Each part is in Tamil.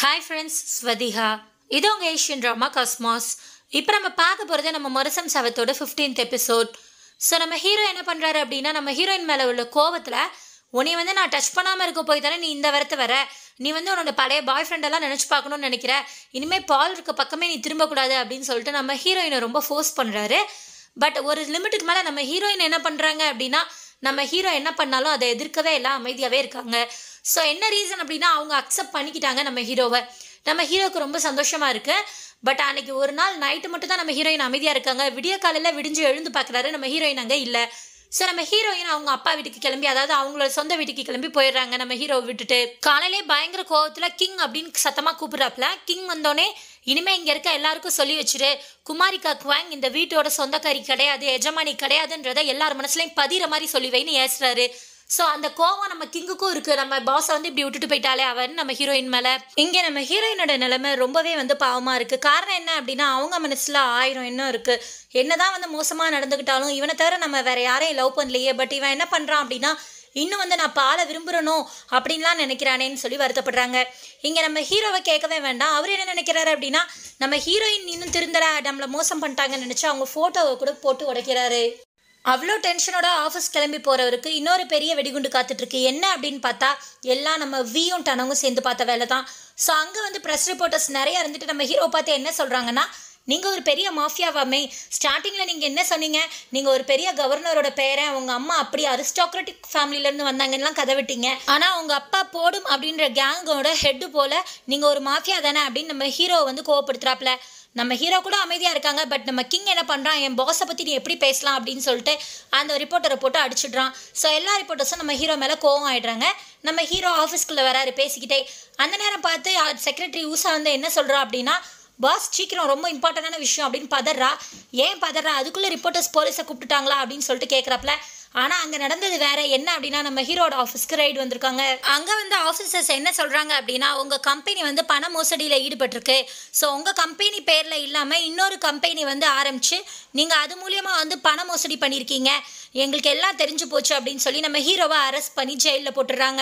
ஹாய் ஃப்ரெண்ட்ஸ் ஸ்வதிகா இது உங்கள் ஏஷியன் ட்ராமா காஸ்மாஸ் இப்போ நம்ம பார்க்க போகிறது நம்ம மொரசம் சவத்தோட ஃபிஃப்டீன்த் எபிசோட் ஸோ நம்ம ஹீரோ என்ன பண்ணுறாரு அப்படின்னா நம்ம ஹீரோயின் மேலே உள்ள கோவத்தில் உன்னை வந்து நான் டச் பண்ணாமல் இருக்க போய் தானே நீ இந்த வரத்து வர நீ வந்து உன்னோட பழைய பாய் ஃப்ரெண்டெல்லாம் நினச்சி பார்க்கணும்னு நினைக்கிற இனிமேல் பால் இருக்க பக்கமே நீ திரும்பக்கூடாது அப்படின்னு சொல்லிட்டு நம்ம ஹீரோயினை ரொம்ப ஃபோர்ஸ் பண்ணுறாரு பட் ஒரு லிமிட்டுக்கு மேலே நம்ம ஹீரோயின் என்ன பண்ணுறாங்க அப்படின்னா நம்ம ஹீரோ என்ன பண்ணாலும் அதை எதிர்க்கவே எல்லாம் அமைதியாகவே இருக்காங்க ஸோ என்ன ரீசன் அப்படின்னா அவங்க அக்செப்ட் பண்ணிக்கிட்டாங்க நம்ம ஹீரோவை நம்ம ஹீரோவுக்கு ரொம்ப சந்தோஷமாக இருக்குது பட் அன்னைக்கு ஒரு நாள் நைட்டு மட்டும் தான் நம்ம ஹீரோயின் அமைதியாக இருக்காங்க விடிய காலையில் விடிஞ்சு எழுந்து பார்க்குறாரு நம்ம ஹீரோயின் அங்கே இல்லை ஸோ நம்ம ஹீரோயின் அவங்க அப்பா வீட்டுக்கு கிளம்பி அதாவது அவங்களோட சொந்த வீட்டுக்கு கிளம்பி போயிடுறாங்க நம்ம ஹீரோவை விட்டுட்டு காலையிலே பயங்கர கோவத்தில் கிங் அப்படின்னு சத்தமாக கூப்பிட்றாப்புல கிங் வந்தோடனே இனிமே இங்கே இருக்க எல்லாருக்கும் சொல்லி வச்சிரு குமாரிகா குவாங் இந்த வீட்டோட சொந்தக்காரி கிடையாது எஜமானி கிடையாதுன்றத எல்லார் மனசுலையும் பதிகிற மாதிரி சொல்லி வைன்னு ஏசுறாரு ஸோ அந்த கோவம் நம்ம கிங்குக்கும் இருக்கு நம்ம பாஸை வந்து இப்படி விட்டுட்டு போயிட்டாலே அவன் நம்ம ஹீரோயின் மேலே இங்கே நம்ம ஹீரோயினோட நிலைமை ரொம்பவே வந்து பாவமாக இருக்குது காரணம் என்ன அப்படின்னா அவங்க மனசில் ஆயிரம் எண்ணம் இருக்குது என்னதான் வந்து மோசமாக நடந்துக்கிட்டாலும் இவனை தவிர நம்ம வேற யாரையும் லவ் பண்ணலையே பட் இவன் என்ன பண்ணுறான் அப்படின்னா இன்னும் வந்து நான் பாலை விரும்புகிறனோ அப்படின்லாம் நினைக்கிறானேன்னு சொல்லி வருத்தப்படுறாங்க இங்கே நம்ம ஹீரோவை கேட்கவே வேண்டாம் அவர் என்ன நினைக்கிறாரு அப்படின்னா நம்ம ஹீரோயின் இன்னும் திருந்தல நம்மளை மோசம் பண்ணிட்டாங்கன்னு நினச்சி அவங்க ஃபோட்டோவை கூட போட்டு உடைக்கிறாரு அவ்வளோ டென்ஷனோட ஆஃபீஸ் கிளம்பி போகிறவருக்கு இன்னொரு பெரிய வெடிகுண்டு காத்துட்ருக்கு என்ன அப்படின்னு பார்த்தா எல்லாம் நம்ம வியும் டனவும் சேர்ந்து பார்த்த வேலை தான் ஸோ அங்கே வந்து ப்ரெஸ் ரிப்போர்ட்டர்ஸ் நிறைய இருந்துட்டு நம்ம ஹீரோ பார்த்து என்ன சொல்கிறாங்கன்னா நீங்கள் ஒரு பெரிய மாஃபியாவாமே ஸ்டார்டிங்கில் நீங்கள் என்ன சொன்னீங்க நீங்கள் ஒரு பெரிய கவர்னரோட பேரன் உங்கள் அம்மா அப்படி அரிஸ்டாக்ராட்டிக் ஃபேமிலியிலேருந்து வந்தாங்கலாம் கதை விட்டீங்க ஆனால் உங்கள் அப்பா போடும் அப்படின்ற கேங்கோட ஹெட்டு போல் நீங்கள் ஒரு மாஃபியா தானே அப்படின்னு நம்ம ஹீரோ வந்து கோவப்படுத்துறாப்புல நம்ம ஹீரோ கூட அமைதியாக இருக்காங்க பட் நம்ம கிங் என்ன பண்ணுறான் என் பாஸை பற்றி நீ எப்படி பேசலாம் அப்படின்னு சொல்லிட்டு அந்த ரிப்போர்ட்டரை போட்டு அடிச்சிடுறான் ஸோ எல்லா ரிப்போர்ட்டர்ஸும் நம்ம ஹீரோ மேலே கோவம் ஆயிடுறாங்க நம்ம ஹீரோ ஆஃபீஸ்க்குள்ளே வராரு பேசிக்கிட்டே அந்த நேரம் பார்த்து செக்ரட்டரி ஊசா வந்து என்ன சொல்கிறா அப்படின்னா பாஸ் சீக்கிரம் ரொம்ப இம்பார்ட்டண்டான விஷயம் அப்படின்னு பதறா ஏன் பதறா அதுக்குள்ளே ரிப்போர்ட்டர்ஸ் போலீஸை கூப்பிட்டுட்டாங்களா அப்படின்னு சொல்லிட்டு கேட்குறப்பல ஆனால் அங்கே நடந்தது வேற என்ன அப்படின்னா நம்ம ஹீரோட ஆஃபீஸ்க்கு ரைடு வந்திருக்காங்க அங்கே வந்து ஆஃபீஸர்ஸ் என்ன சொல்கிறாங்க அப்படின்னா உங்கள் கம்பெனி வந்து பண மோசடியில் ஈடுபட்டிருக்கு ஸோ உங்கள் கம்பெனி பேரில் இல்லாமல் இன்னொரு கம்பெனி வந்து ஆரம்பித்து நீங்கள் அது மூலியமாக வந்து பண மோசடி பண்ணியிருக்கீங்க எங்களுக்கு எல்லாம் தெரிஞ்சு போச்சு அப்படின்னு சொல்லி நம்ம ஹீரோவை அரெஸ்ட் பண்ணி ஜெயிலில் போட்டுடுறாங்க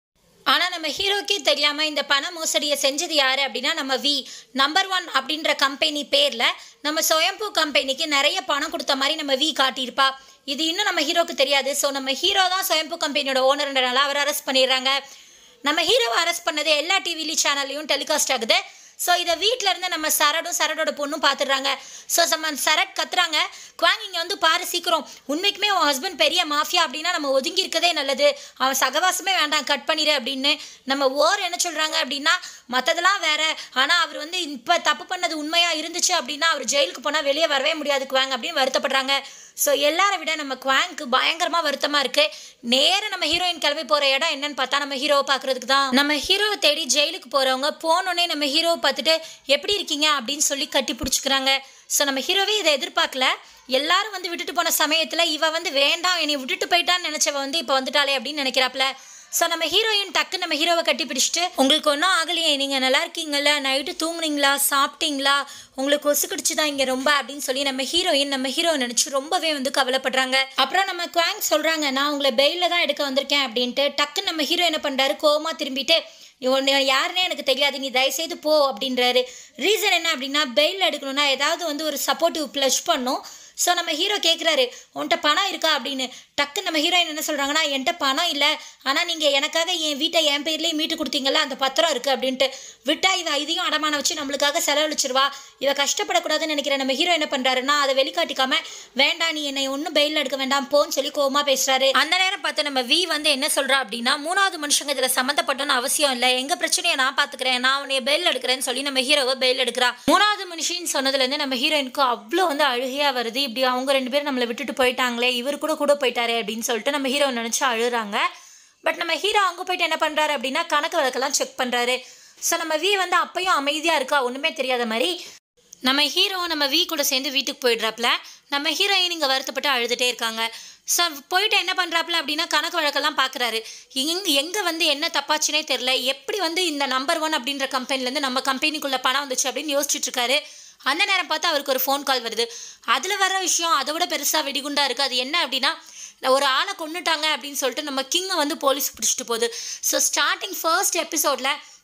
ஆனால் நம்ம ஹீரோக்கே தெரியாமல் இந்த பண மோசடியை செஞ்சது யார் அப்படின்னா நம்ம வி நம்பர் ஒன் அப்படின்ற கம்பெனி பேரில் நம்ம சுயம்பு கம்பெனிக்கு நிறைய பணம் கொடுத்த மாதிரி நம்ம வி காட்டியிருப்பா இது இன்னும் நம்ம ஹீரோக்கு தெரியாது ஸோ நம்ம ஹீரோ தான் சுயம்பு கம்பெனியோட ஓனர்ன்றனால அவர் அரெஸ்ட் பண்ணிடுறாங்க நம்ம ஹீரோவை அரெஸ்ட் பண்ணது எல்லா டிவிலி சேனல்லையும் டெலிகாஸ்ட் ஆகுது ஸோ இதை வீட்டில் இருந்து நம்ம சரடும் சரடோட பொண்ணும் பார்த்துடுறாங்க ஸோ நம்ம சரட் கத்துறாங்க குவாங் இங்கே வந்து பாரு சீக்கிரம் உண்மைக்குமே உன் ஹஸ்பண்ட் பெரிய மாஃபியா அப்படின்னா நம்ம ஒதுங்கி இருக்கதே நல்லது அவன் சகவாசமே வேண்டாம் கட் பண்ணிடு அப்படின்னு நம்ம ஓர் என்ன சொல்கிறாங்க அப்படின்னா மற்றதெல்லாம் வேற ஆனால் அவர் வந்து இப்போ தப்பு பண்ணது உண்மையாக இருந்துச்சு அப்படின்னா அவர் ஜெயிலுக்கு போனால் வெளியே வரவே முடியாது குவாங் அப்படின்னு வருத்தப்படுறாங்க ஸோ எல்லாரை விட நம்ம குவாங்க்கு பயங்கரமாக வருத்தமாக இருக்குது நேராக நம்ம ஹீரோயின் கிளம்பி போகிற இடம் என்னன்னு பார்த்தா நம்ம ஹீரோவை பார்க்குறதுக்கு தான் நம்ம ஹீரோவை தேடி ஜெயிலுக்கு போகிறவங்க போனோடனே நம்ம ஹீரோவை பார்த்துட்டு எப்படி இருக்கீங்க அப்படின்னு சொல்லி கட்டி பிடிச்சிக்கிறாங்க ஸோ நம்ம ஹீரோவே இதை எதிர்பார்க்கல எல்லாரும் வந்து விட்டுட்டு போன சமயத்தில் இவ வந்து வேண்டாம் என்னை விட்டுட்டு போயிட்டான்னு நினச்சவ வந்து இப்போ வந்துட்டாளே அப்படின்னு நினைக்கிறாப்ல ஸோ நம்ம ஹீரோயின் டக்கு நம்ம ஹீரோவை கட்டி பிடிச்சிட்டு உங்களுக்கு ஒன்றும் ஆகலையே நீங்கள் நல்லா இருக்கீங்களா நைட்டு தூங்குனீங்களா சாப்பிட்டீங்களா உங்களுக்கு கொசு கடிச்சு தான் இங்கே ரொம்ப அப்படின்னு சொல்லி நம்ம ஹீரோயின் நம்ம ஹீரோ நினச்சி ரொம்பவே வந்து கவலைப்படுறாங்க அப்புறம் நம்ம குவாங் சொல்கிறாங்க நான் உங்களை பெயிலில் தான் எடுக்க வந்திருக்கேன் அப்படின்ட்டு டக்கு நம்ம ஹீரோ என்ன பண்ணுறாரு கோவமாக திரும்பிட்டு இவன் யாருன்னே எனக்கு தெரியாது நீ தயவுசெய்து போ அப்படின்றாரு ரீசன் என்ன அப்படின்னா பெயில் எடுக்கணும்னா ஏதாவது வந்து ஒரு சப்போர்ட்டிவ் ப்ளஷ் பண்ணும் ஸோ நம்ம ஹீரோ கேட்குறாரு உன்கிட்ட பணம் இருக்கா அப்படின்னு டக்கு நம்ம ஹீரோயின் என்ன சொல்கிறாங்கன்னா என்கிட்ட பணம் இல்லை ஆனால் நீங்கள் எனக்காக என் வீட்டை என் பேர்லேயே மீட்டு கொடுத்தீங்கல்ல அந்த பத்திரம் இருக்குது அப்படின்ட்டு விட்டா இவ இதையும் அடமானம் வச்சு நம்மளுக்காக செலவழிச்சிருவா இவ கஷ்டப்படக்கூடாதுன்னு நினைக்கிற நம்ம ஹீரோ என்ன பண்ணுறாருன்னா அதை வெளிக்காட்டிக்காம வேண்டாம் நீ என்னை ஒன்றும் பெயில் எடுக்க வேண்டாம் போன்னு சொல்லி கோவமாக பேசுகிறாரு அந்த நேரம் பார்த்து நம்ம வி வந்து என்ன சொல்கிறா அப்படின்னா மூணாவது மனுஷங்க இதில் சம்மந்தப்பட்டோன்னு அவசியம் இல்லை எங்கள் பிரச்சனையை நான் பார்த்துக்கிறேன் நான் உன்னைய பெயில் எடுக்கிறேன்னு சொல்லி நம்ம ஹீரோவை பெயில் எடுக்கிறா மூணாவது மனுஷின்னு சொன்னதுலேருந்து நம்ம ஹீரோயினுக்கு அவ்வளோ வந்து அழுகையாக வருது இப்படி அவங்க ரெண்டு பேரும் நம்மளை விட்டுட்டு போயிட்டாங்களே இவர் கூட கூட போயிட்டாரே அப்படின்னு சொல்லிட்டு நம்ம ஹீரோ நினச்சி அழுறாங்க பட் நம்ம ஹீரோ அங்கே போயிட்டு என்ன பண்ணுறாரு அப்படின்னா கணக்கு வழக்கெல்லாம் செக் பண்ணுறாரு ஸோ நம்ம வி வந்து அப்பயும் அமைதியாக இருக்கா ஒன்றுமே தெரியாத மாதிரி நம்ம ஹீரோ நம்ம வி கூட சேர்ந்து வீட்டுக்கு போயிடுறாப்புல நம்ம ஹீரோயின் இங்கே வருத்தப்பட்டு அழுதுகிட்டே இருக்காங்க ஸோ போயிட்டு என்ன பண்ணுறாப்புல அப்படின்னா கணக்கு வழக்கெல்லாம் பார்க்குறாரு எங்கே எங்கே வந்து என்ன தப்பாச்சுனே தெரில எப்படி வந்து இந்த நம்பர் ஒன் அப்படின்ற கம்பெனிலேருந்து நம்ம கம்பெனிக்குள்ளே பணம் வந்துச்சு அப்படின்னு யோசிச்சுட்டு இருக்காரு அந்த நேரம் பார்த்து அவருக்கு ஒரு ஃபோன் கால் வருது அதில் வர விஷயம் அதை விட பெருசாக வெடிகுண்டா இருக்குது அது என்ன அப்படின்னா ஒரு ஆளை கொண்டுட்டாங்க அப்படின்னு சொல்லிட்டு நம்ம கிங்கை வந்து போலீஸ் பிடிச்சிட்டு போகுது ஸோ ஸ்டார்டிங் ஃபர்ஸ்ட் எபிசோடில்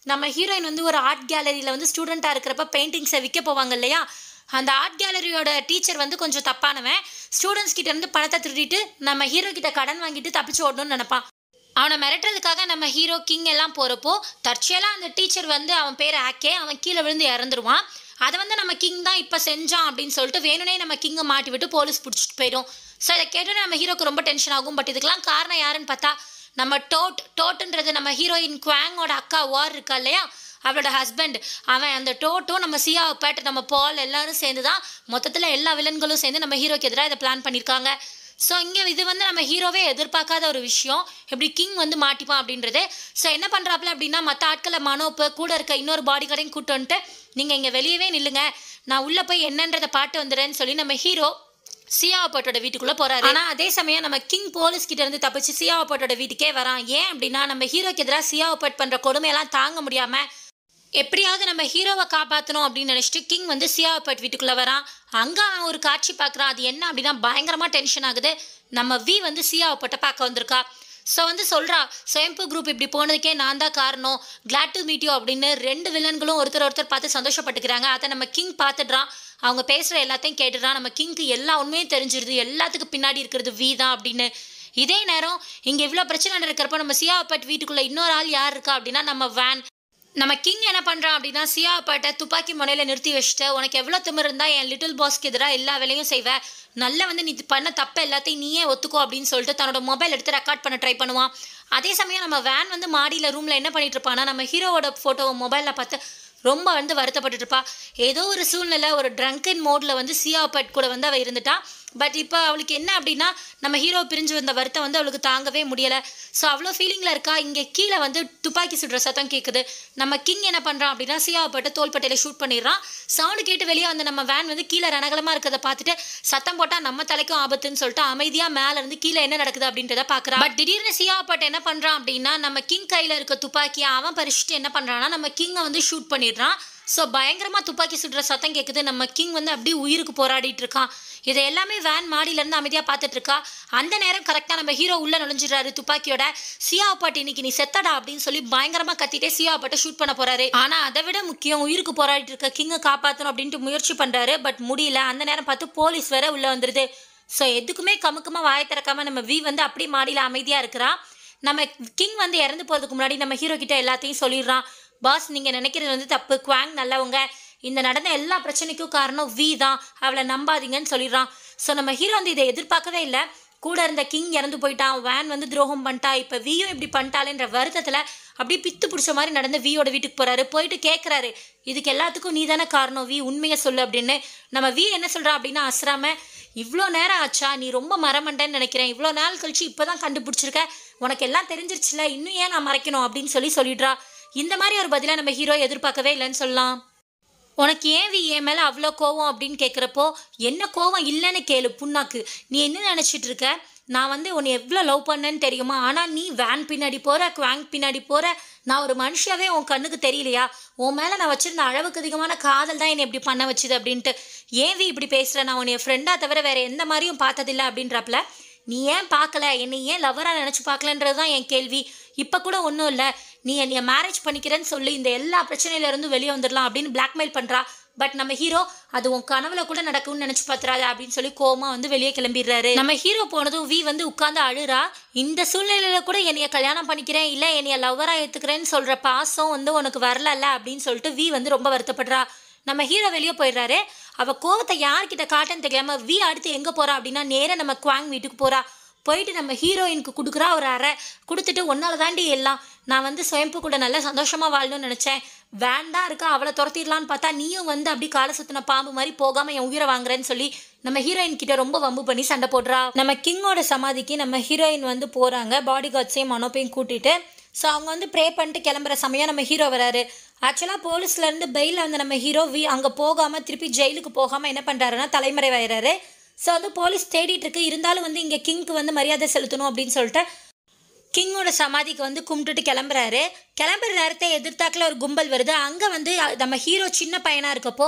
நம்ம ஹீரோயின் வந்து ஒரு ஆர்ட் கேலரியில் வந்து ஸ்டூடெண்ட்டாக இருக்கிறப்ப பெயிண்டிங்ஸை விற்க போவாங்க இல்லையா அந்த ஆர்ட் கேலரியோட டீச்சர் வந்து கொஞ்சம் தப்பானவன் ஸ்டூடெண்ட்ஸ் கிட்ட இருந்து பணத்தை திருடிட்டு நம்ம ஹீரோ கிட்ட கடன் வாங்கிட்டு தப்பிச்சு ஓடணும்னு நினைப்பான் அவனை மிரட்டுறதுக்காக நம்ம ஹீரோ கிங் எல்லாம் போகிறப்போ தற்செயலாக அந்த டீச்சர் வந்து அவன் பேர் ஆக்கே அவன் கீழே விழுந்து இறந்துருவான் அதை வந்து நம்ம கிங் தான் இப்போ செஞ்சான் அப்படின்னு சொல்லிட்டு வேணுனே நம்ம கிங்கை மாட்டி விட்டு போலீஸ் பிடிச்சிட்டு போயிடும் ஸோ இதை கேட்டோன்னே நம்ம ஹீரோக்கு ரொம்ப டென்ஷன் ஆகும் பட் இதுக்கெல்லாம் காரணம் யாருன்னு பார்த்தா நம்ம டோட் டோட்டுன்றது நம்ம ஹீரோயின் குவாங்கோட அக்கா வார் இருக்கா இல்லையா அவளோட ஹஸ்பண்ட் அவன் அந்த டோட்டும் நம்ம சியா பேட் நம்ம பால் எல்லாரும் சேர்ந்து தான் மொத்தத்தில் எல்லா வில்லன்களும் சேர்ந்து நம்ம ஹீரோக்கு எதிராக இதை பிளான் பண்ணியிருக்காங்க ஸோ இங்கே இது வந்து நம்ம ஹீரோவே எதிர்பார்க்காத ஒரு விஷயம் எப்படி கிங் வந்து மாட்டிப்பான் அப்படின்றது ஸோ என்ன பண்ணுறாப்புல அப்படின்னா மற்ற ஆட்களை மனோப்பு கூட இருக்க இன்னொரு பாடி கார்டையும் கூட்டு வந்துட்டு நீங்கள் இங்கே வெளியவே நில்லுங்க நான் உள்ளே போய் என்னன்றதை பாட்டு வந்துடுறேன்னு சொல்லி நம்ம ஹீரோ சியாவப்பட்டோட வீட்டுக்குள்ள போறாரு ஆனா அதே சமயம் நம்ம கிங் போலீஸ் கிட்ட இருந்து தப்பிச்சு சியாவப்பட்டோட வீட்டுக்கே வரான் ஏன் அப்படின்னா நம்ம ஹீரோக்கு எதிராக சியாவப்பட் பண்ற கொடுமையெல்லாம் தாங்க முடியாம எப்படியாவது நம்ம ஹீரோவை காப்பாற்றணும் அப்படின்னு நினச்சிட்டு கிங் வந்து சியாவப்பட் வீட்டுக்குள்ளே வரான் அங்கே அவன் ஒரு காட்சி பார்க்குறான் அது என்ன அப்படின்னா பயங்கரமாக டென்ஷன் ஆகுது நம்ம வி வந்து சியாவப்பட்டை பார்க்க வந்திருக்கா ஸோ வந்து சொல்கிறா சுயம்பு குரூப் இப்படி போனதுக்கே நான் தான் காரணம் கிளாட் டு மீட் யூ அப்படின்னு ரெண்டு வில்லன்களும் ஒருத்தர் ஒருத்தர் பார்த்து சந்தோஷப்பட்டுக்கிறாங்க அதை நம்ம கிங் பார்த்துடுறான் அவங்க பேசுகிற எல்லாத்தையும் கேட்டுடுறான் நம்ம கிங்க்கு எல்லா உண்மையும் தெரிஞ்சிருது எல்லாத்துக்கும் பின்னாடி இருக்கிறது வி தான் அப்படின்னு இதே நேரம் இங்கே இவ்வளோ பிரச்சனை நடக்கிறப்ப நம்ம சியாவப்பட் வீட்டுக்குள்ளே இன்னொரு ஆள் யார் இருக்கா அப்படின்னா நம்ம வேன் நம்ம கிங் என்ன பண்ணுறான் அப்படின்னா சியாப்பாட்டை துப்பாக்கி முனையில் நிறுத்தி வச்சுட்டு உனக்கு எவ்வளோ திமிர் இருந்தால் என் லிட்டில் பாஸ்க்கு எதிராக எல்லா வேலையும் செய்வேன் நல்லா வந்து நீ பண்ண தப்ப எல்லாத்தையும் நீயே ஒத்துக்கோ அப்படின்னு சொல்லிட்டு தன்னோட மொபைல் எடுத்து ரெக்கார்ட் பண்ண ட்ரை பண்ணுவான் அதே சமயம் நம்ம வேன் வந்து மாடியில் ரூமில் என்ன பண்ணிட்டு இருப்பானா நம்ம ஹீரோவோட ஃபோட்டோவை மொபைலில் பார்த்து ரொம்ப வந்து வருத்தப்பட்டுட்டு இருப்பா ஏதோ ஒரு சூழ்நிலை ஒரு ட்ரங்கன் மோடில் வந்து சியாபட் கூட வந்து அவள் இருந்துட்டா பட் இப்போ அவளுக்கு என்ன அப்படின்னா நம்ம ஹீரோ பிரிஞ்சு வந்த வருத்தம் வந்து அவளுக்கு தாங்கவே முடியலை ஸோ அவ்வளோ ஃபீலிங்கில் இருக்கா இங்கே கீழே வந்து துப்பாக்கி சுடுற சத்தம் கேட்குது நம்ம கிங் என்ன பண்ணுறான் அப்படின்னா சியாபட்டை தோள்பட்டையில் ஷூட் பண்ணிடுறான் சவுண்டு கேட்டு வெளியே வந்த நம்ம வேன் வந்து கீழே ரணகலமாக இருக்கிறத பார்த்துட்டு சத்தம் போட்டால் நம்ம தலைக்கும் ஆபத்துன்னு சொல்லிட்டு அமைதியாக மேலே இருந்து கீழே என்ன நடக்குது அப்படின்றத பார்க்குறான் பட் திடீர்னு சியாபட் என்ன பண்ணுறான் அப்படின்னா நம்ம கிங் கையில் இருக்க துப்பாக்கியை அவன் பறிச்சுட்டு என்ன பண்ணுறான்னா நம்ம கிங்கை வந்து ஷூட் பண்ணிடுறான் ஸோ பயங்கரமாக துப்பாக்கி சுடுற சத்தம் கேட்குது நம்ம கிங் வந்து அப்படியே உயிருக்கு போராடிட்டு இருக்கான் இதை எல்லாமே வேன் மாடியிலேருந்து அமைதியாக பார்த்துட்டு இருக்கா அந்த நேரம் கரெக்டாக நம்ம ஹீரோ உள்ளே நுழைஞ்சிடுறாரு துப்பாக்கியோட சியா பாட்டு இன்னைக்கு நீ செத்தடா அப்படின்னு சொல்லி பயங்கரமாக கத்திட்டே சியா பாட்டை ஷூட் பண்ண போறாரு ஆனால் அதை விட முக்கியம் உயிருக்கு போராடிட்டு இருக்க கிங்கை காப்பாற்றணும் அப்படின்ட்டு முயற்சி பண்ணுறாரு பட் முடியல அந்த நேரம் பார்த்து போலீஸ் வேற உள்ளே வந்துடுது ஸோ எதுக்குமே கமுக்கமாக வாயை திறக்காம நம்ம வி வந்து அப்படியே மாடியில் அமைதியாக இருக்கிறா நம்ம கிங் வந்து இறந்து போகிறதுக்கு முன்னாடி நம்ம ஹீரோ கிட்ட எல்லாத்தையும் சொல்லிடுறான் பாஸ் நீங்கள் நினைக்கிறது வந்து தப்பு குவாங் நல்லவங்க இந்த நடந்த எல்லா பிரச்சனைக்கும் காரணம் வி தான் அவளை நம்பாதீங்கன்னு சொல்லிடுறான் ஸோ நம்ம ஹீரோ வந்து இதை எதிர்பார்க்கவே இல்லை கூட இருந்த கிங் இறந்து போயிட்டான் வேன் வந்து துரோகம் பண்ணிட்டா இப்போ வியும் இப்படி பண்ணிட்டாலேன்ற வருத்தத்தில் அப்படியே பித்து பிடிச்ச மாதிரி நடந்து வியோட வீட்டுக்கு போகிறாரு போயிட்டு கேட்குறாரு இதுக்கு எல்லாத்துக்கும் நீ தானே காரணம் வி உண்மையை சொல்லு அப்படின்னு நம்ம வி என்ன சொல்கிறா அப்படின்னா அசராம இவ்வளோ நேரம் ஆச்சா நீ ரொம்ப மரமண்டன்னு நினைக்கிறேன் இவ்வளோ நாள் கழிச்சு இப்போ தான் கண்டுபிடிச்சிருக்க உனக்கு எல்லாம் தெரிஞ்சிருச்சுல இன்னும் ஏன் நான் மறைக்கணும் அப்படின்னு சொல்லி சொல்லிடுறா இந்த மாதிரி ஒரு பதிலாக நம்ம ஹீரோ எதிர்பார்க்கவே இல்லைன்னு சொல்லலாம் உனக்கு ஏன் வி என் மேலே அவ்வளோ கோவம் அப்படின்னு கேட்குறப்போ என்ன கோவம் இல்லைன்னு கேளு புண்ணாக்கு நீ என்ன நினச்சிட்டு இருக்க நான் வந்து உன்னை எவ்வளோ லவ் பண்ணேன்னு தெரியுமா ஆனால் நீ வேன் பின்னாடி போகிற குவாங் பின்னாடி போகிற நான் ஒரு மனுஷியாவே உன் கண்ணுக்கு தெரியலையா உன் மேலே நான் வச்சிருந்த அளவுக்கு அதிகமான காதல் தான் என்னை இப்படி பண்ண வச்சுது அப்படின்ட்டு ஏன் வி இப்படி பேசுகிற நான் உன்னை ஃப்ரெண்டாக தவிர வேறு எந்த மாதிரியும் பார்த்ததில்ல அப்படின்றப்பல நீ ஏன் பார்க்கல என்னை ஏன் லவராக நினச்சி பார்க்கலன்றது தான் என் கேள்வி இப்போ கூட ஒன்றும் இல்லை நீ என்னைய மேரேஜ் பண்ணிக்கிறேன்னு சொல்லி இந்த எல்லா பிரச்சனையிலேருந்து வெளியே வந்துடலாம் அப்படின்னு பிளாக்மெயில் பண்ணுறா பட் நம்ம ஹீரோ அது உன் கனவுல கூட நடக்கும்னு நினச்சி பார்த்துறாது அப்படின்னு சொல்லி கோமா வந்து வெளியே கிளம்பிடுறாரு நம்ம ஹீரோ போனதும் வி வந்து உட்காந்து அழுறா இந்த சூழ்நிலையில கூட என்னைய கல்யாணம் பண்ணிக்கிறேன் இல்லை என்னைய லவ்வராக ஏற்றுக்கிறேன்னு சொல்கிற பாசம் வந்து உனக்கு வரலல்ல அப்படின்னு சொல்லிட்டு வி வந்து ரொம்ப வருத்தப்படுறா நம்ம ஹீரோ வெளியே போயிடுறாரு அவ கோவத்தை யார்கிட்ட காட்டுன்னு தெரியாம வி அடுத்து எங்கே போறா அப்படின்னா நேரா நம்ம குவாங் வீட்டுக்கு போறா போயிட்டு நம்ம ஹீரோயினுக்கு கொடுக்குறா ஒரு அறை கொடுத்துட்டு ஒன்னால தாண்டி எல்லாம் நான் வந்து சுயம்பு கூட நல்லா சந்தோஷமா வாழணும்னு நினச்சேன் வேண்டாம் இருக்கா அவளை துரத்திடலான்னு பார்த்தா நீயும் வந்து அப்படி காலை சுத்தின பாம்பு மாதிரி போகாம என் உயிரை வாங்குறேன்னு சொல்லி நம்ம ஹீரோயின் கிட்ட ரொம்ப வம்பு பண்ணி சண்டை போடுறா நம்ம கிங்கோட சமாதிக்கு நம்ம ஹீரோயின் வந்து போறாங்க பாடி கார்ட்ஸையும் மனோப்பையும் கூட்டிட்டு ஸோ அவங்க வந்து ப்ரே பண்ணிட்டு கிளம்புற சமயம் நம்ம ஹீரோ வராரு ஆக்சுவலாக போலீஸ்லேருந்து பெயில் வந்த நம்ம ஹீரோ வி அங்கே போகாமல் திருப்பி ஜெயிலுக்கு போகாமல் என்ன பண்ணுறாருன்னா தலைமறைவாயிறாரு ஸோ வந்து போலீஸ் தேடிட்டு இருக்கு இருந்தாலும் வந்து இங்கே கிங்க்கு வந்து மரியாதை செலுத்தணும் அப்படின்னு சொல்லிட்டு கிங்கோட சமாதிக்கு வந்து கும்பிட்டுட்டு கிளம்புறாரு கிளம்புற நேரத்தை எதிர்த்தாக்கில் ஒரு கும்பல் வருது அங்கே வந்து நம்ம ஹீரோ சின்ன பையனாக இருக்கப்போ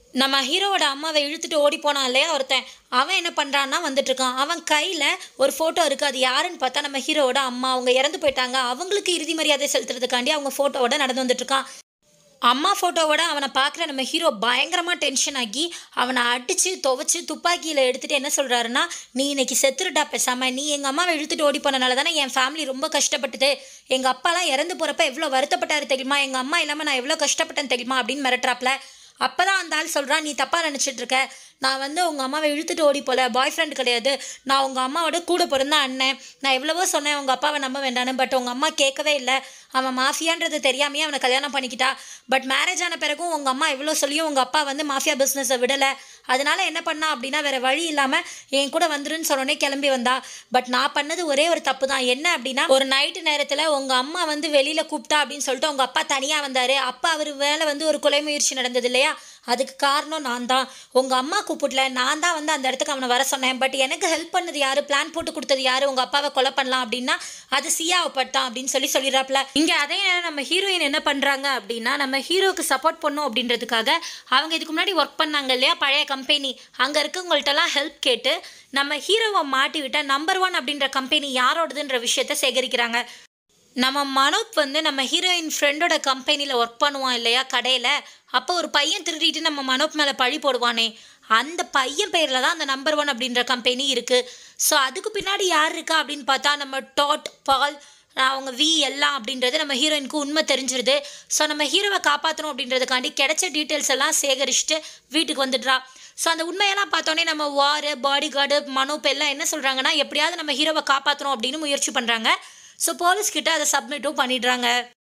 நம்ம ஹீரோவோட அம்மாவை இழுத்துட்டு ஓடி போனான் இல்லையா ஒருத்தன் அவன் என்ன பண்ணுறான்னா வந்துட்டு இருக்கான் அவன் கையில் ஒரு ஃபோட்டோ இருக்குது அது யாருன்னு பார்த்தா நம்ம ஹீரோவோட அம்மா அவங்க இறந்து போயிட்டாங்க அவங்களுக்கு இறுதி மரியாதை செலுத்துறதுக்காண்டி அவங்க ஃபோட்டோவோட நடந்து வந்துட்டு இருக்கான் அம்மா ஃபோட்டோவோட அவனை பார்க்குற நம்ம ஹீரோ பயங்கரமாக டென்ஷன் ஆகி அவனை அடித்து துவைச்சு துப்பாக்கியில் எடுத்துகிட்டு என்ன சொல்கிறாருன்னா நீ இன்னைக்கு செத்துருடா பேசாமல் நீ எங்கள் அம்மாவை இழுத்துட்டு ஓடி போனனால தானே என் ஃபேமிலி ரொம்ப கஷ்டப்பட்டுது எங்கள் அப்பாலாம் இறந்து போகிறப்ப எவ்வளோ வருத்தப்பட்டாரு தெரியுமா எங்கள் அம்மா இல்லாமல் நான் எவ்வளோ கஷ்டப்பட்டேன் தெரியுமா அப்படின்னு மிரட்டுறாப்புல அப்போ தான் அந்த ஆள் சொல்கிறான் நீ தப்பாக நினச்சிட்டு இருக்க நான் வந்து உங்கள் அம்மாவை இழுத்துட்டு ஓடி போல பாய் ஃப்ரெண்ட் கிடையாது நான் உங்கள் அம்மாவோட கூட பிறந்த அண்ணன் நான் எவ்வளவோ சொன்னேன் உங்கள் அப்பாவை நம்ப வேண்டான்னு பட் உங்கள் அம்மா கேட்கவே இல்லை அவன் மாஃபியான்றது தெரியாமையே அவனை கல்யாணம் பண்ணிக்கிட்டா பட் மேரேஜ் ஆன பிறகும் உங்கள் அம்மா எவ்வளோ சொல்லியும் உங்கள் அப்பா வந்து மாஃபியா பிஸ்னஸை விடலை அதனால என்ன பண்ணா அப்படின்னா வேறு வழி இல்லாமல் என் கூட வந்துருன்னு சொன்னோடனே கிளம்பி வந்தா பட் நான் பண்ணது ஒரே ஒரு தப்பு தான் என்ன அப்படின்னா ஒரு நைட்டு நேரத்தில் உங்கள் அம்மா வந்து வெளியில் கூப்பிட்டா அப்படின்னு சொல்லிட்டு உங்கள் அப்பா தனியாக வந்தார் அப்பா அவர் மேலே வந்து ஒரு கொலை முயற்சி நடந்தது இல்லையா அதுக்கு காரணம் நான் தான் உங்கள் அம்மா கூப்பிடல நான் தான் வந்து அந்த இடத்துக்கு அவனை வர சொன்னேன் பட் எனக்கு ஹெல்ப் பண்ணது யார் பிளான் போட்டு கொடுத்தது யார் உங்கள் அப்பாவை கொலை பண்ணலாம் அப்படின்னா அது சியாவப்பட்டான் அப்படின்னு சொல்லி சொல்லிடுறாப்புல இங்கே அதே நேரம் நம்ம ஹீரோயின் என்ன பண்ணுறாங்க அப்படின்னா நம்ம ஹீரோக்கு சப்போர்ட் பண்ணும் அப்படின்றதுக்காக அவங்க இதுக்கு முன்னாடி ஒர்க் பண்ணாங்க இல்லையா பழைய கம்பெனி அங்கே இருக்கவங்கள்ட்டலாம் ஹெல்ப் கேட்டு நம்ம ஹீரோவை மாட்டி விட்ட நம்பர் ஒன் அப்படின்ற கம்பெனி யாரோடதுன்ற விஷயத்த சேகரிக்கிறாங்க நம்ம மனோத் வந்து நம்ம ஹீரோயின் ஃப்ரெண்டோட கம்பெனியில் ஒர்க் பண்ணுவான் இல்லையா கடையில் அப்போ ஒரு பையன் திருடிட்டு நம்ம மனோத் மேலே பழி போடுவானே அந்த பையன் பேரில் தான் அந்த நம்பர் ஒன் அப்படின்ற கம்பெனி இருக்குது ஸோ அதுக்கு பின்னாடி யார் இருக்கா அப்படின்னு பார்த்தா நம்ம டாட் பால் அவங்க வி எல்லாம் அப்படின்றது நம்ம ஹீரோயினுக்கு உண்மை தெரிஞ்சிருது ஸோ நம்ம ஹீரோவை காப்பாற்றணும் அப்படின்றதுக்காண்டி கிடைச்ச டீட்டெயில்ஸ் எல்லாம் சேகரிச்சுட்டு வீட்டுக்கு வந்துடுறா ஸோ அந்த உண்மையெல்லாம் பார்த்தோன்னே நம்ம வார் பாடி கார்டு மனோப் எல்லாம் என்ன சொல்கிறாங்கன்னா எப்படியாவது நம்ம ஹீரோவை காப்பாற்றணும் அப்படின்னு முயற்சி பண்ணுறாங்க ஸோ போலீஸ்கிட்ட அதை சப்மிட்டும் பண்ணிடுறாங்க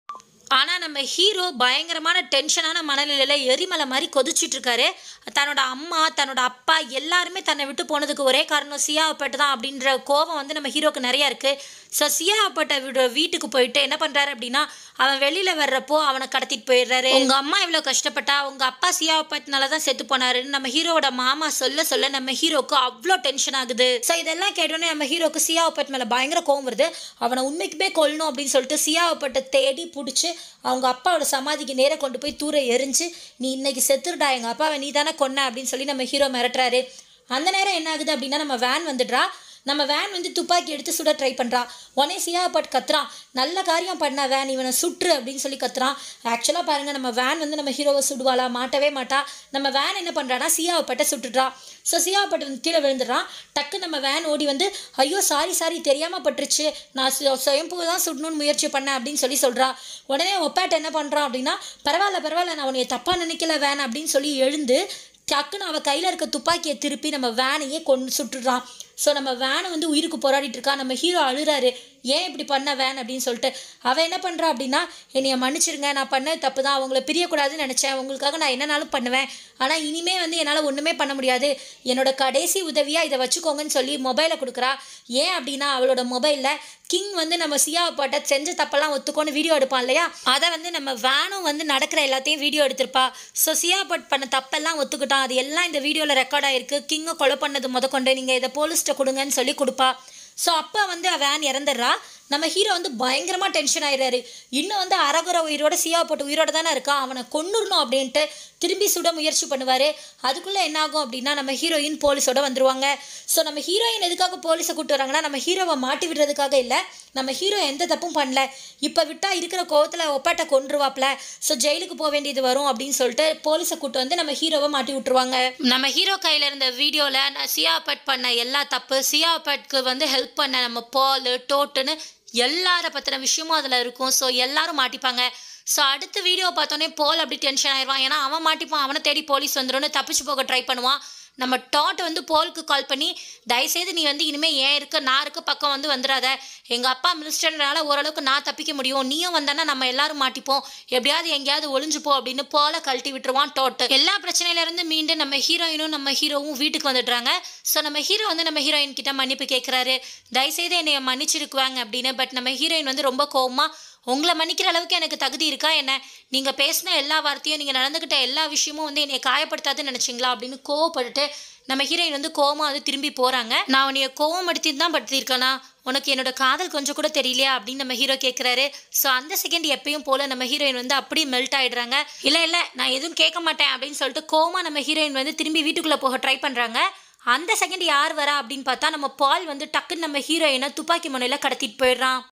ஆனால் நம்ம ஹீரோ பயங்கரமான டென்ஷனான மனநிலையில் எரிமலை மாதிரி கொதிச்சிட்டு இருக்காரு தன்னோட அம்மா தன்னோட அப்பா எல்லாருமே தன்னை விட்டு போனதுக்கு ஒரே காரணம் சியாவப்பட்டு தான் அப்படின்ற கோபம் வந்து நம்ம ஹீரோக்கு நிறையா இருக்குது ஸோ சியாவப்பட்ட வீடு வீட்டுக்கு போயிட்டு என்ன பண்ணுறாரு அப்படின்னா அவன் வெளியில் வர்றப்போ அவனை கடத்திட்டு போயிடுறாரு உங்கள் அம்மா இவ்வளோ கஷ்டப்பட்டா உங்கள் அப்பா சியாவப்பட்டனால தான் செத்து போனாருன்னு நம்ம ஹீரோவோட மாமா சொல்ல சொல்ல நம்ம ஹீரோக்கு அவ்வளோ டென்ஷன் ஆகுது ஸோ இதெல்லாம் கேட்டோன்னே நம்ம ஹீரோக்கு சியாவப்பட் மேலே பயங்கர கோவம் வருது அவனை உண்மைக்குமே கொல்லணும் அப்படின்னு சொல்லிட்டு சியாவப்பட்டை தேடி பிடிச்சி அவங்க அப்பாவோட சமாதிக்கு நேராக கொண்டு போய் தூர எரிஞ்சு நீ இன்னைக்கு செத்துருடா எங்கள் அப்பாவை நீ தானே கொன்ன அப்படின்னு சொல்லி நம்ம ஹீரோ மிரட்டுறாரு அந்த நேரம் என்ன ஆகுது அப்படின்னா நம்ம வேன் வந்துடுறா நம்ம வேன் வந்து துப்பாக்கி எடுத்து சுட ட்ரை பண்ணுறா உடனே சியாபட் கத்துறான் நல்ல காரியம் பண்ண வேன் இவனை சுற்று அப்படின்னு சொல்லி கத்துறான் ஆக்சுவலாக பாருங்கள் நம்ம வேன் வந்து நம்ம ஹீரோவை சுடுவாளா மாட்டவே மாட்டா நம்ம வேன் என்ன பண்ணுறான்னா சியாவப்பட்டை சுட்டுடுறா ஸோ சியாவப்பட்டு வந்து கீழே விழுந்துடுறான் டக்கு நம்ம வேன் ஓடி வந்து ஐயோ சாரி சாரி தெரியாமல் பட்டுருச்சு நான் சு- சுயம்புவை தான் சுடணும்னு முயற்சி பண்ணேன் அப்படின்னு சொல்லி சொல்கிறா உடனே ஒப்பாட் என்ன பண்ணுறான் அப்படின்னா பரவாயில்ல பரவாயில்ல நான் உன்னைய தப்பாக நினைக்கல வேன் அப்படின்னு சொல்லி எழுந்து டக்குன்னு அவள் கையில் இருக்க துப்பாக்கியை திருப்பி நம்ம வேனையே கொண்டு சுட்டுடுறான் ஸோ நம்ம வேனை வந்து உயிருக்கு போராடிட்டு இருக்கா நம்ம ஹீரோ அழுறாரு ஏன் இப்படி பண்ண வேன் அப்படின்னு சொல்லிட்டு அவள் என்ன பண்ணுறா அப்படின்னா என்னைய மன்னிச்சிருங்க நான் பண்ணது தப்பு தான் அவங்கள பிரியக்கூடாதுன்னு நினச்சேன் உங்களுக்காக நான் என்னனாலும் பண்ணுவேன் ஆனால் இனிமே வந்து என்னால் ஒன்றுமே பண்ண முடியாது என்னோட கடைசி உதவியாக இதை வச்சுக்கோங்கன்னு சொல்லி மொபைலை கொடுக்குறா ஏன் அப்படின்னா அவளோட மொபைலில் கிங் வந்து நம்ம சியாவை பாட்ட செஞ்ச தப்பெல்லாம் ஒத்துக்கோன்னு வீடியோ எடுப்பான் இல்லையா அதை வந்து நம்ம வேனும் வந்து நடக்கிற எல்லாத்தையும் வீடியோ எடுத்திருப்பா ஸோ சியா பட் பண்ண தப்பெல்லாம் ஒத்துக்கிட்டான் அது எல்லாம் இந்த வீடியோவில் ரெக்கார்ட் ஆயிருக்கு கிங்கை கொலை பண்ணது முதற்கொண்டு நீங்கள் இதை போலீஸ்கிட்ட கொடுங்கன்னு சொல்லி கொடுப்பா ஸோ அப்போ வந்து வேன் இறந்துடுறா நம்ம ஹீரோ வந்து பயங்கரமாக டென்ஷன் ஆயிடுறாரு இன்னும் வந்து அரகுர உயிரோட சியா போட்டு உயிரோட தானே இருக்கான் அவனை கொன்னுடணும் அப்படின்ட்டு திரும்பி சுட முயற்சி பண்ணுவார் அதுக்குள்ளே என்ன ஆகும் அப்படின்னா நம்ம ஹீரோயின் போலீஸோட வந்துருவாங்க ஸோ நம்ம ஹீரோயின் எதுக்காக போலீஸை கூப்பிட்டு வராங்கன்னா நம்ம ஹீரோவை மாட்டி விடுறதுக்காக இல்லை நம்ம ஹீரோ எந்த தப்பும் பண்ணல இப்போ விட்டா இருக்கிற கோவத்தில் ஒப்பாட்டை கொன்றுவாப்ல ஸோ ஜெயிலுக்கு போக வேண்டியது வரும் அப்படின்னு சொல்லிட்டு போலீஸை கூட்டு வந்து நம்ம ஹீரோவை மாட்டி விட்டுருவாங்க நம்ம ஹீரோ கையில் இருந்த வீடியோவில் சியாபட் பண்ண எல்லா தப்பு சியாபட்க்கு வந்து ஹெல்ப் பண்ண நம்ம பால் டோட்டுன்னு எல்லார பற்றின விஷயமும் அதில் இருக்கும் ஸோ எல்லாரும் மாட்டிப்பாங்க ஸோ அடுத்த வீடியோ பார்த்தோன்னே போல் அப்படி டென்ஷன் ஆயிடுவான் ஏன்னா அவன் மாட்டிப்பான் அவனை தேடி போலீஸ் வந்துடும்னு தப்பிச்சு போக ட்ரை பண்ணுவான் நம்ம டாட் வந்து போலுக்கு கால் பண்ணி தயவுசெய்து நீ வந்து இனிமேல் ஏன் இருக்க நான் இருக்க பக்கம் வந்து வந்துடாத எங்கள் அப்பா மினிஸ்டர்னால ஓரளவுக்கு நான் தப்பிக்க முடியும் நீயும் வந்தானா நம்ம எல்லாரும் மாட்டிப்போம் எப்படியாவது எங்கேயாவது ஒளிஞ்சுப்போ அப்படின்னு போல கழட்டி விட்டுருவான் டோட்டு எல்லா பிரச்சனையிலேருந்து மீண்டு நம்ம ஹீரோயினும் நம்ம ஹீரோவும் வீட்டுக்கு வந்துடுறாங்க ஸோ நம்ம ஹீரோ வந்து நம்ம ஹீரோயின் கிட்ட மன்னிப்பு கேட்குறாரு தயவுசெய்து என்னைய மன்னிச்சிருக்குவாங்க அப்படின்னு பட் நம்ம ஹீரோயின் வந்து ரொம்ப கோவமா உங்களை மன்னிக்கிற அளவுக்கு எனக்கு தகுதி இருக்கா என்ன நீங்கள் பேசின எல்லா வார்த்தையும் நீங்கள் நடந்துக்கிட்ட எல்லா விஷயமும் வந்து என்னை காயப்படுத்தாதுன்னு நினச்சிங்களா அப்படின்னு கோவப்பட்டுட்டு நம்ம ஹீரோயின் வந்து கோவமாக வந்து திரும்பி போகிறாங்க நான் உன்னைய கோவம் படுத்திட்டு தான் படுத்திருக்கேனா உனக்கு என்னோட காதல் கொஞ்சம் கூட தெரியலையா அப்படின்னு நம்ம ஹீரோ கேட்குறாரு ஸோ அந்த செகண்ட் எப்பயும் போல் நம்ம ஹீரோயின் வந்து அப்படியே மெல்ட் ஆயிடுறாங்க இல்லை இல்லை நான் எதுவும் கேட்க மாட்டேன் அப்படின்னு சொல்லிட்டு கோவமா நம்ம ஹீரோயின் வந்து திரும்பி வீட்டுக்குள்ளே போக ட்ரை பண்ணுறாங்க அந்த செகண்ட் யார் வரா அப்படின்னு பார்த்தா நம்ம பால் வந்து டக்குன்னு நம்ம ஹீரோயினை துப்பாக்கி முனையில் கடத்திட்டு போயிடுறான்